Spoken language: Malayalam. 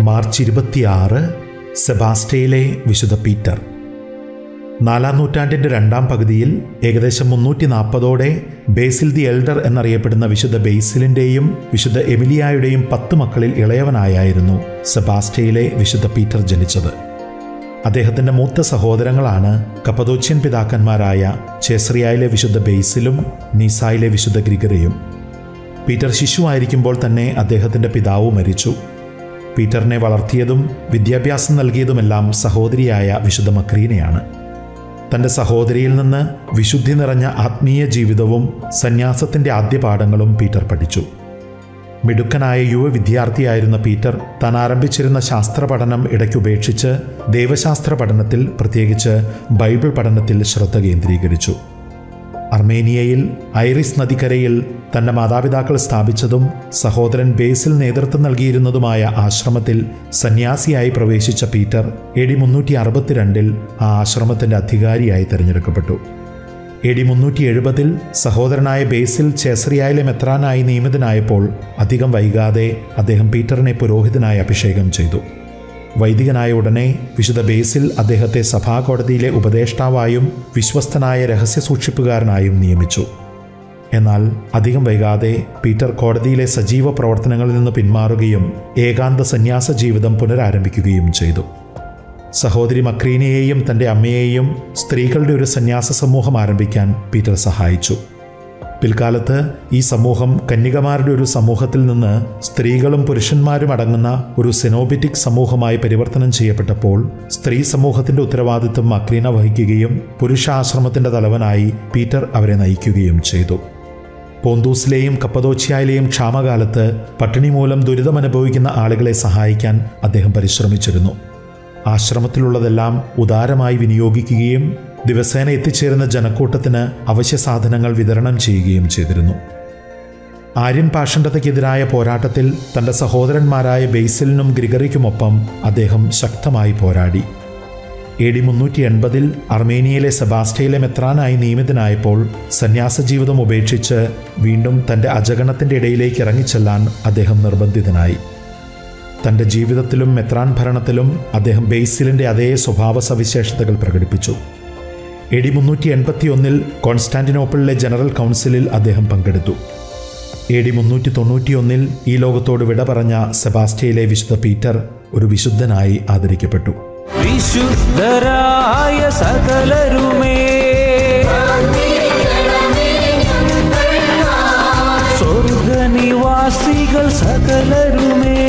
മാർച്ച് ഇരുപത്തിയാറ് സെബാസ്റ്റയിലെ വിശുദ്ധ പീറ്റർ നാലാം നൂറ്റാണ്ടിൻ്റെ രണ്ടാം പകുതിയിൽ ഏകദേശം മുന്നൂറ്റി നാൽപ്പതോടെ ബേസിൽ ദി എൽഡർ എന്നറിയപ്പെടുന്ന വിശുദ്ധ ബേസിലിൻ്റെയും വിശുദ്ധ എമിലിയായുടെയും പത്ത് മക്കളിൽ ഇളയവനായായിരുന്നു സെബാസ്റ്റയിലെ വിശുദ്ധ പീറ്റർ ജനിച്ചത് അദ്ദേഹത്തിൻ്റെ മൂത്ത സഹോദരങ്ങളാണ് കപ്പദോച്യൻ പിതാക്കന്മാരായ ചേസ്രിയായിലെ വിശുദ്ധ ബേസിലും നീസായിലെ വിശുദ്ധ ഗ്രിഗറിയും പീറ്റർ ശിശുവായിരിക്കുമ്പോൾ തന്നെ അദ്ദേഹത്തിൻ്റെ പിതാവ് മരിച്ചു പീറ്ററിനെ വളർത്തിയതും വിദ്യാഭ്യാസം നൽകിയതുമെല്ലാം സഹോദരിയായ വിശുദ്ധ മക്രീനയാണ് തൻ്റെ സഹോദരിയിൽ നിന്ന് വിശുദ്ധി നിറഞ്ഞ ആത്മീയ ജീവിതവും സന്യാസത്തിൻ്റെ ആദ്യ പാഠങ്ങളും പീറ്റർ പഠിച്ചു മിടുക്കനായ യുവ വിദ്യാർത്ഥിയായിരുന്ന പീറ്റർ താൻ ആരംഭിച്ചിരുന്ന ശാസ്ത്ര പഠനം ഇടയ്ക്ക് ഉപേക്ഷിച്ച് ദൈവശാസ്ത്ര പഠനത്തിൽ പ്രത്യേകിച്ച് ബൈബിൾ പഠനത്തിൽ ശ്രദ്ധ കേന്ദ്രീകരിച്ചു അർമേനിയയിൽ ഐറിസ് നദിക്കരയിൽ തൻ്റെ മാതാപിതാക്കൾ സ്ഥാപിച്ചതും സഹോദരൻ ബേസിൽ നേതൃത്വം നൽകിയിരുന്നതുമായ ആശ്രമത്തിൽ സന്യാസിയായി പ്രവേശിച്ച പീറ്റർ എ ഡി മുന്നൂറ്റി അറുപത്തിരണ്ടിൽ ആ ആശ്രമത്തിൻ്റെ അധികാരിയായി തിരഞ്ഞെടുക്കപ്പെട്ടു എ ഡി മുന്നൂറ്റി എഴുപതിൽ സഹോദരനായ ബേസിൽ ചേസറിയായിലെ മെത്രാനായി നിയമിതനായപ്പോൾ അധികം വൈകാതെ അദ്ദേഹം പീറ്ററിനെ പുരോഹിതനായി അഭിഷേകം ചെയ്തു വൈദികനായ ഉടനെ വിശുദ്ധ ബേസിൽ അദ്ദേഹത്തെ സഭാകോടതിയിലെ ഉപദേഷ്ടാവായും വിശ്വസ്തനായ രഹസ്യ സൂക്ഷിപ്പുകാരനായും നിയമിച്ചു എന്നാൽ അധികം വൈകാതെ പീറ്റർ കോടതിയിലെ സജീവ പ്രവർത്തനങ്ങളിൽ നിന്ന് പിന്മാറുകയും ഏകാന്ത സന്യാസ ജീവിതം പുനരാരംഭിക്കുകയും ചെയ്തു സഹോദരി മക്രീനയെയും തൻ്റെ അമ്മയെയും സ്ത്രീകളുടെ ഒരു സന്യാസ സമൂഹം ആരംഭിക്കാൻ പീറ്റർ സഹായിച്ചു പിൽക്കാലത്ത് ഈ സമൂഹം കന്യകമാരുടെ ഒരു സമൂഹത്തിൽ നിന്ന് സ്ത്രീകളും പുരുഷന്മാരും അടങ്ങുന്ന ഒരു സെനോബിറ്റിക് സമൂഹമായി പരിവർത്തനം ചെയ്യപ്പെട്ടപ്പോൾ സ്ത്രീ സമൂഹത്തിന്റെ ഉത്തരവാദിത്വം മക്രീന വഹിക്കുകയും പുരുഷാശ്രമത്തിന്റെ തലവനായി പീറ്റർ അവരെ നയിക്കുകയും ചെയ്തു പോന്തൂസിലെയും കപ്പദോച്ചിയയിലെയും ക്ഷാമകാലത്ത് പട്ടിണി മൂലം ദുരിതമനുഭവിക്കുന്ന ആളുകളെ സഹായിക്കാൻ അദ്ദേഹം പരിശ്രമിച്ചിരുന്നു ആശ്രമത്തിലുള്ളതെല്ലാം ഉദാരമായി വിനിയോഗിക്കുകയും ദിവസേന എത്തിച്ചേരുന്ന ജനക്കൂട്ടത്തിന് അവശ്യ സാധനങ്ങൾ വിതരണം ചെയ്യുകയും ചെയ്തിരുന്നു ആര്യൻ പാഷണ്ഡതയ്ക്കെതിരായ പോരാട്ടത്തിൽ തൻ്റെ സഹോദരന്മാരായ ബെയ്സലിനും ഗ്രിഗറിക്കുമൊപ്പം അദ്ദേഹം ശക്തമായി പോരാടി എ ഡി മുന്നൂറ്റി എൺപതിൽ അർമേനിയയിലെ സെബാസ്റ്റയിലെ മെത്രാനായി നിയമിതനായപ്പോൾ സന്യാസ ജീവിതം ഉപേക്ഷിച്ച് വീണ്ടും തൻ്റെ അജഗണത്തിൻ്റെ ഇടയിലേക്ക് ഇറങ്ങിച്ചെല്ലാൻ അദ്ദേഹം നിർബന്ധിതനായി തൻ്റെ ജീവിതത്തിലും മെത്രാൻ ഭരണത്തിലും അദ്ദേഹം ബെയ്സിലിൻ്റെ അതേ സ്വഭാവ സവിശേഷതകൾ പ്രകടിപ്പിച്ചു എ ഡി മുന്നൂറ്റി എൺപത്തി ഒന്നിൽ കോൺസ്റ്റാന്റിനോപ്പിളിലെ ജനറൽ കൗൺസിലിൽ അദ്ദേഹം പങ്കെടുത്തു എ ഡി മുന്നൂറ്റി തൊണ്ണൂറ്റിയൊന്നിൽ ഈ ലോകത്തോട് വിട പറഞ്ഞ സെബാസ്റ്റ്യയിലെ വിശുദ്ധ പീറ്റർ ഒരു വിശുദ്ധനായി ആദരിക്കപ്പെട്ടു വിശുദ്ധരായ സകലരുമേ സ്വർഗനിവാസികൾ സകലരുമേ